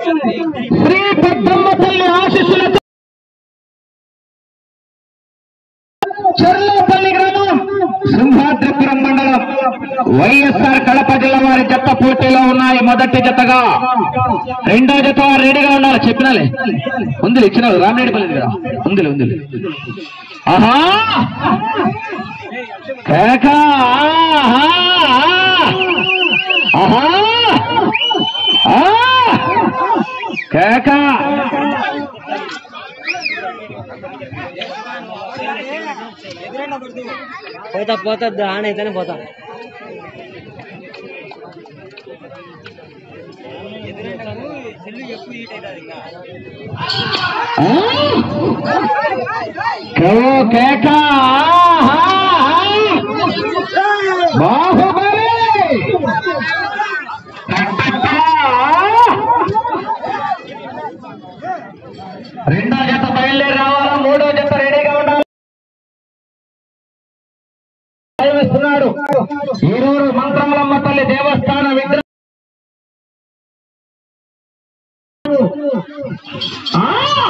శ్రీ పెద్దమ్మ తల్లి ఆశీస్సులతో చెర్లపల్లి గ్రామం సింహాద్రిపురం మండలం వైఎస్ఆర్ కడప జిల్లా వారి జత పోటీలో ఉన్నాయి మొదటి జతగా రెండో జత వారు రెడీగా ఉన్నారు చెప్పినాలే ఉంది ఇచ్చినారు రామరెడ్డిపల్లి కదా ఉంది ఉంది ఆహా కేక ఆహా ఆహా ఆ! కేక పోతా పోతా ఆన అయితేనే పోతా కేవో కేక ఆహా! బాహుబలి రెండో జత బయలుదేరి రావాలా మూడో జత రెడీగా ఉండాలి దైవిస్తున్నాడు ఈరూరు మంత్రములమ్మ తల్లి దేవస్థాన విగ్రహం ఆ!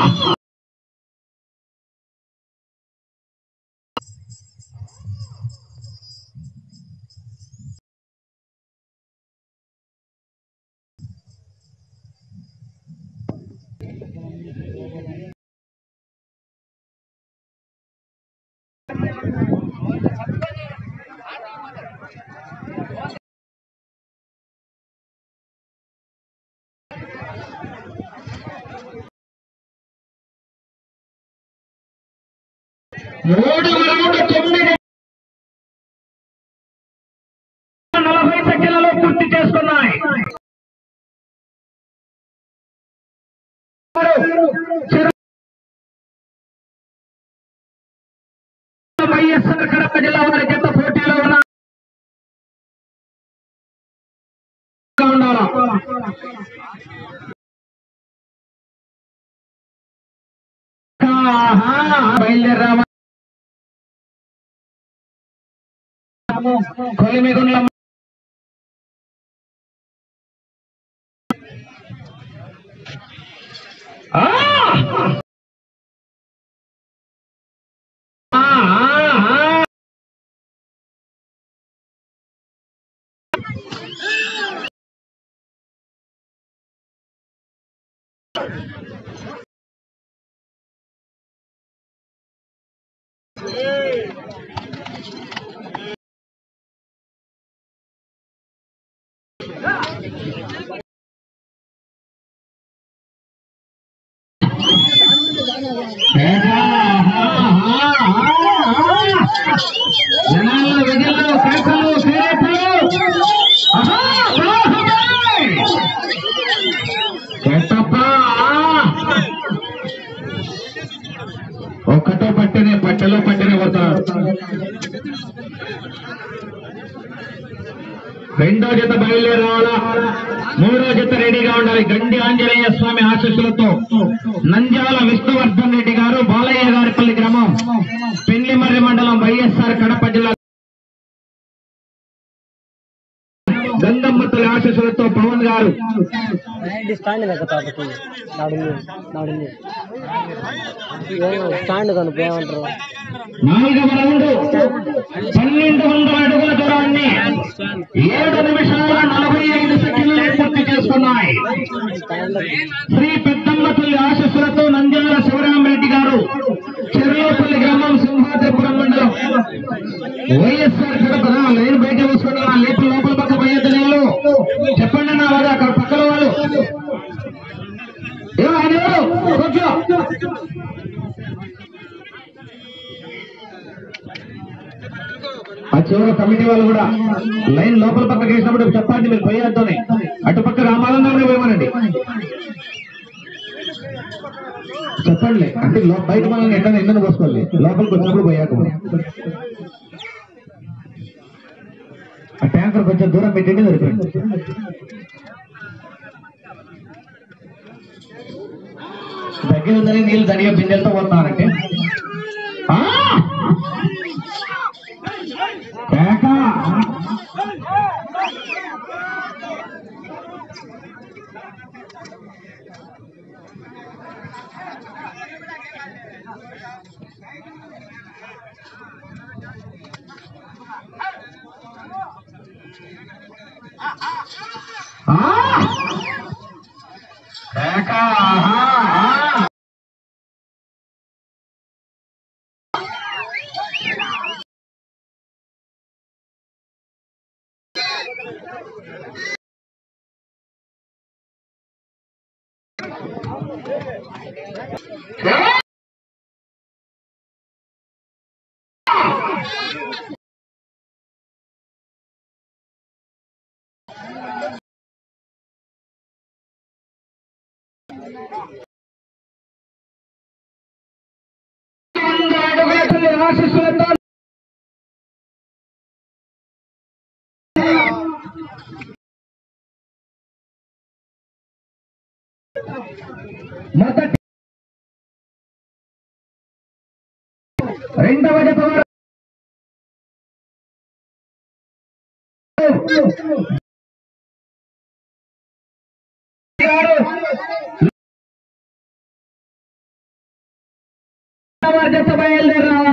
మూడు రౌండ్ తొమ్మిది నలభై సెకండ్లలో పూర్తి చేసుకున్నాయి చిరు- వైఎస్ఆర్ కడప జిల్లా వారి జత పోటీలో ఉన్న ఉండాలా ఆహా, బయలుదేరామా కొలిమిగుండ్ల ఆ! ఆ, ఆ, ఆ. జనాల్లో విధుల్లో కేకలు కేకలు ఆహా, బాహుబలి! కేటప్ప! ఒక్కటే పట్టినే పట్టెలో పట్టినే పోతారు రెండో జత బయలుదేరి రావాలా మూడో జత రెడీగా ఉండాలి గండి ఆంజనేయ స్వామి ఆశీస్సులతో నంద్యాల విష్ణువర్ధన్ రెడ్డి గారు బాలయ్య గారిపల్లి గ్రామం పెండ్లిమర్రి మండలం వైఎస్ఆర్ కడప జిల్లా గంగమ్మ తల్లి ఆశీస్సులతో పవన్ గారు స్టాండ్ దగ్గర తాపతి నాడుంది నాడుంది స్టాండ్ కనుక ఏమంటారు నాలుగవ రౌండ్ పన్నెండు వందల అడుగుల దూరాన్ని ఏడు నిమిషాల నలభై ఐదు సెకండ్లు పూర్తి చేసుకున్నాయి స్టాండ్ శ్రీ పెద్దమ్మ తల్లి ఆశస్సులతో నంద్యాల శివరామరెడ్డి గారు చెరువుపల్లి గ్రామం సింహాద్రిపురం మండలం వైఎస్ఆర్ కడప రా, లైన్ బయట చూసుకోండి నా లేపు లోపల పక్క పోయేది నేను చెప్పండి నా వాళ్ళు అక్కడ పక్కన వాళ్ళు ఏమో ఆయన ఎవరు? కూర్చో. ఆ చివరి కమిటీ వాళ్ళు కూడా లైన్ లోపల పక్కకి వేసినప్పుడు చెప్పండి మీరు పోయేద్దని అటుపక్క రామాలంగా పోయమనండి చెప్పండి అంటే లో- బయట మనల్ని ఎక్కడ ఎండను పోసుకోవాలి లోపలికి వచ్చినప్పుడు పోయాక పోయి. ఆ ట్యాంకర్ కొంచెం దూరం పెట్టండి సరిపోయింది దగ్గర ఉందని నీళ్ళు తడిగా బిందెలతో పోతున్నారంటే ఆ! కేక! వంద అడుగుల తల్లి ఆశీస్సులతో మొదటి రెండవ జత వారు రెండవ జత బయలుదేరాలి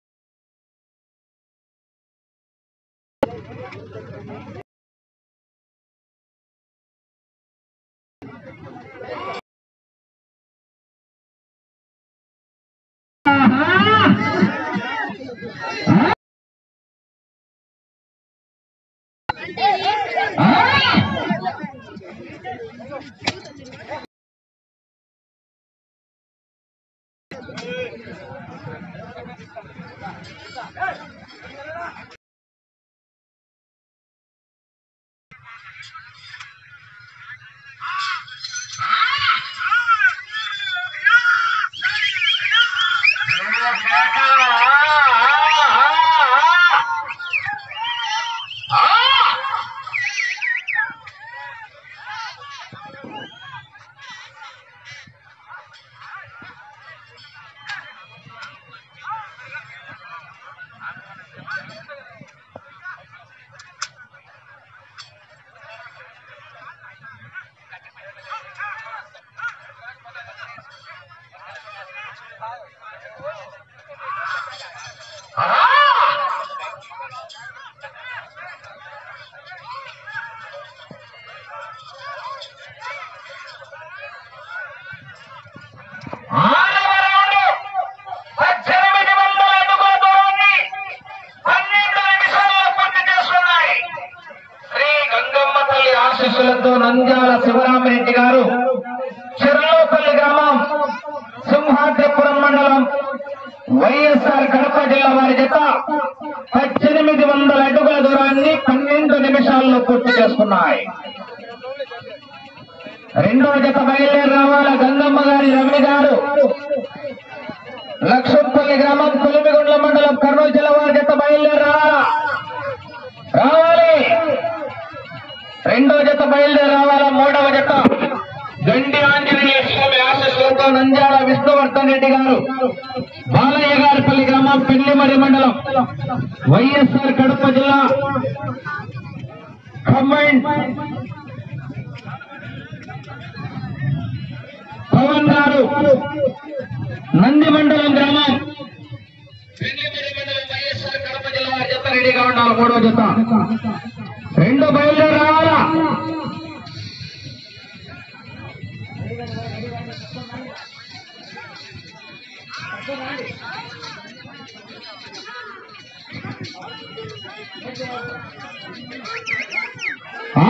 పద్దెనిమిది వందల అడుగుల దూరాన్ని పన్నెండు నిమిషాల్లో పూర్తి చేస్తున్నాయి శ్రీ గంగమ్మ తల్లి ఆశీస్సులతో నంద్యాల శివరామిరెడ్డి గారు చెర్లోపల్లి గ్రామం సింహాద్రిపురం మండలం వైఎస్ఆర్ కడప జిల్లా వారి చేత పద్దెనిమిది వందల అడుగుల దూరాన్ని పన్నెండు నిమిషాల్లో పూర్తి చేసుకున్నాయి రెండవ జత బయలుదేరి రావాల గంగమ్మ గారి రవి గారు లక్షంపల్లి గ్రామం పులిమిగుండ్ల మండలం కర్నూలు జిల్లా వారి జత బయలుదేరి రావాలా రావాలి రెండో జత బయలుదేరి రావాలా మూడవ జత గండి ఆంజనేయ స్వామి ఆశస్సులతో నంద్యాల విష్ణువర్ధన్ రెడ్డి గారు బాలయ్య గారిపల్లి గ్రామం పిల్లిమరి మండలం వైఎస్ఆర్ కడప జిల్లా కంబైన్ పవన్ గారు నంది మండలం గ్రామం పిల్లిమరి మండలం వైఎస్ఆర్ కడప జిల్లా వారి జత రెడీగా ఉండాలి మూడో జత రెండు బయలుదేరి రావాలా ఆ!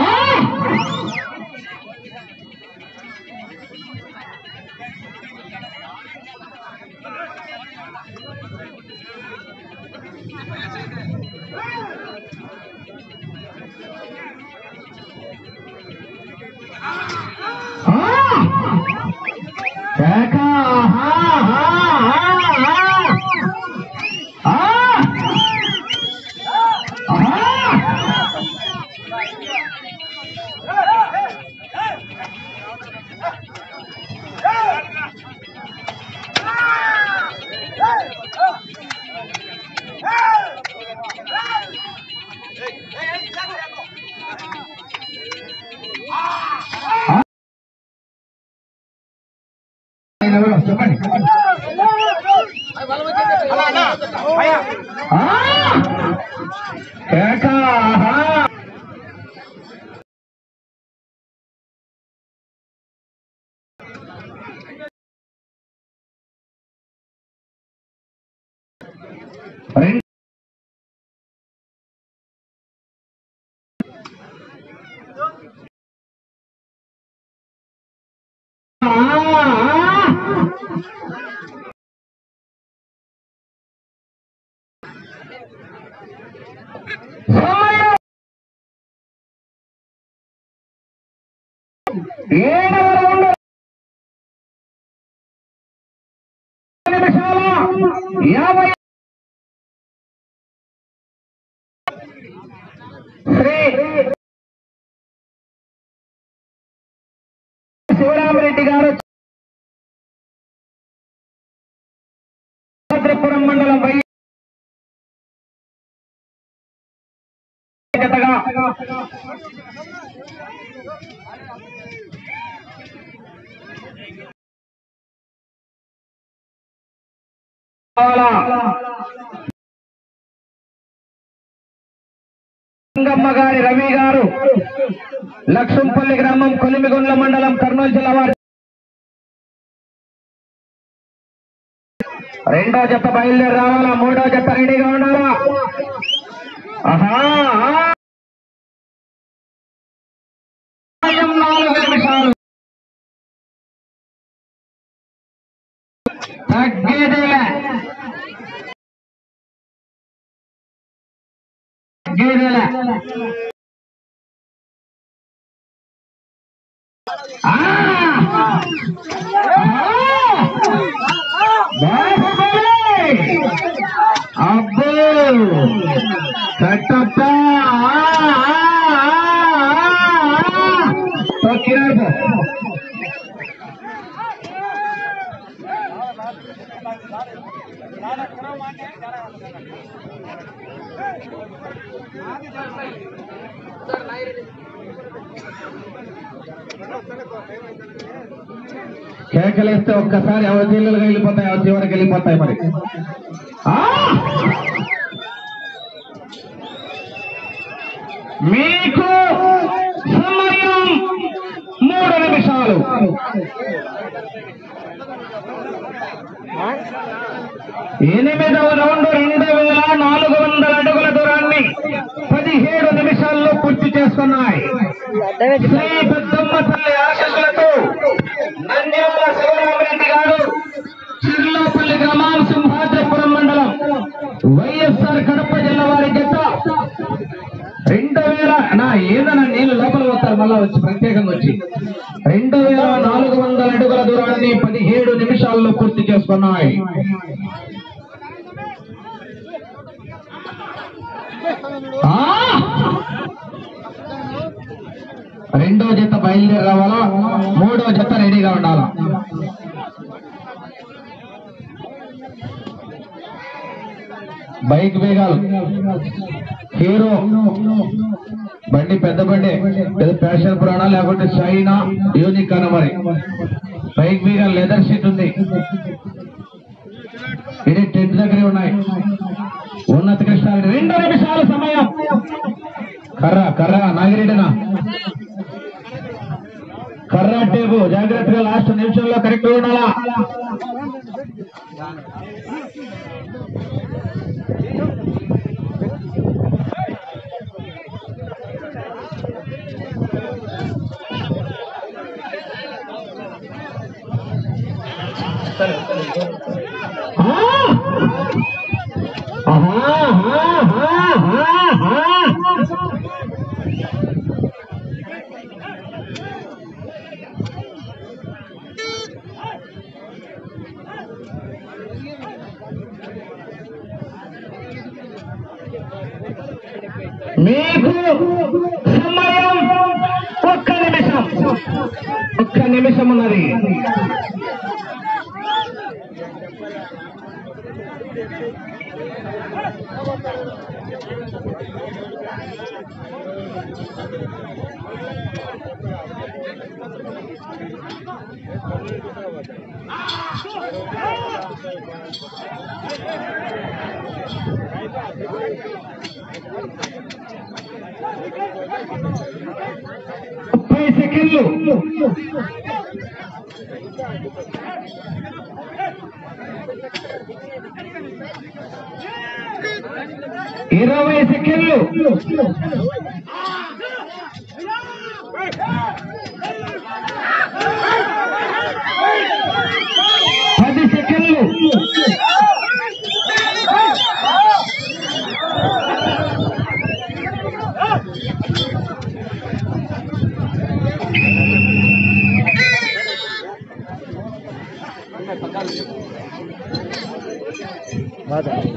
కేక! ఆహా! ఆహా! ఆహా! ఆహా! ఆయన ఎవరో చెప్పండి ఆ! కేక ఆహా! రెండు ఏడవ రౌండ్ నిమిషాల యాభై శ్రీ శివరామరెడ్డి గారు భద్రపురం మండలం వై జతగా లింగమ్మ గారి రవి గారు లక్ష్మంపల్లి గ్రామం కొలిమిగొండ్ల మండలం కర్నూలు జిల్లా వారి రెండో జత బయలుదేరి రావాలా మూడో జత రెడీగా ఉండాలా ఆహా సమయం నాలుగు నిమిషాలు తగ్గేదేలే తగ్గేదేలే ఆ! బాహుబలి! అబ్బో కట్టప్ప తొక్కినాడు కేకలేస్తే ఒక్కసారి ఎవరి జీళ్ళుగా వెళ్ళిపోతాయి ఎవరి చివరికి వెళ్ళిపోతాయి మరి ఆ! మీకు సమయం మూడు నిమిషాలు ఎనిమిదవ రౌండ్ రెండు వేల నాలుగు వందల అడుగుల దూరాన్ని పదిహేడు నిమిషాల్లో పూర్తి చేస్తున్నాయి అడ్డమే శ్రీ పెద్దమ్మ తల్లి ఆశస్సులతో నంద్యాల శివరామరెడ్డి గారు చిర్లాపల్లి గ్రామం సింహాద్రిపురం మండలం వైఎస్ఆర్ కడప జిల్లా వారి జత రెండు వేల నా ఏదైనా నేను లోపల పోతారు మళ్ళా వచ్చి ప్రత్యేకంగా వచ్చి రెండు వేల నాలుగు వందల అడుగుల దూరాన్ని పదిహేడు నిమిషాల్లో పూర్తి చేసుకున్నాయి ఆ! రెండో జత బయలుదేరి రావాలా మూడో జత రెడీగా ఉండాలా బైక్ వేగాలు హీరో బండి పెద్ద బండి ఏదో ప్యాషన్ పురాణ లేకుంటే చైనా యూనిక్ అన్న మరి బైక్ వేగాలు లెదర్ షీట్ ఉంది ఇది టెంట్ దగ్గరే ఉన్నాయి ఉన్నత కృష్ణారెడ్డి రెండు నిమిషాల సమయం కర్ర కర్ర నాగిరెడ్డినా కర్ర టేబు జాగ్రత్తగా లాస్ట్ నిమిషంలో కరెక్ట్ ఉండాలా ఆ! ఆహా, ఆహా, ఆహా, ఆహా. మీకు సమయం ఒక్క నిమిషం ఒక్క నిమిషం ఉన్నది ముప్పై సెకండ్లు ఇరవై సెకండ్లు పది సెకండ్లు బాగా